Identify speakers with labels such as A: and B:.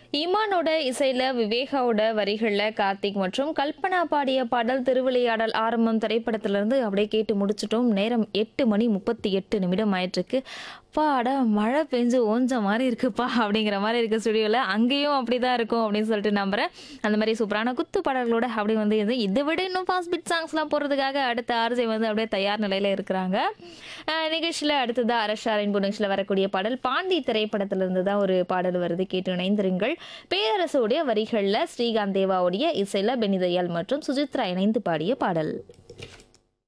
A: இமானோட இசையில விவேகாவோட வரிகள்ல கார்த்திக் மற்றும் கல்பனா பாடிய பாடல் திருவிளையாடல் ஆரம்பம் திரைப்படத்திலிருந்து அப்படியே கேட்டு முடிச்சிட்டோம் நேரம் எட்டு மணி முப்பத்தி எட்டு நிமிடம் ஆயிட்டிருக்கு பாடா மழை பெஞ்சு ஓஞ்ச மாதிரி இருக்குப்பா அப்படிங்கிற மாதிரி இருக்கு ஸ்டுடியோவில் அங்கேயும் அப்படிதான் இருக்கும் அப்படின்னு சொல்லிட்டு நம்புறேன் அந்த மாதிரி சூப்பரான குத்து பாடல்களோட அப்படி வந்து இது இதை விட இன்னும் ஃபாஸ்ட் பிட் சாங்ஸ்லாம் போடுறதுக்காக அடுத்த ஆர்ஜே வந்து அப்படியே தயார் நிலையில் இருக்கிறாங்க நிகழ்ச்சியில் அடுத்ததாக அரசாரின் நிகழ்ச்சியில் வரக்கூடிய பாடல் பாண்டி திரைப்படத்திலிருந்து தான் ஒரு பாடல் வருது கேட்டு இணைந்திருங்கள் பேரரசுடைய வரிகளில் ஸ்ரீகாந்த் தேவாவுடைய இசையில் பெனிதயால் மற்றும் சுஜித்ரா இணைந்து பாடிய பாடல்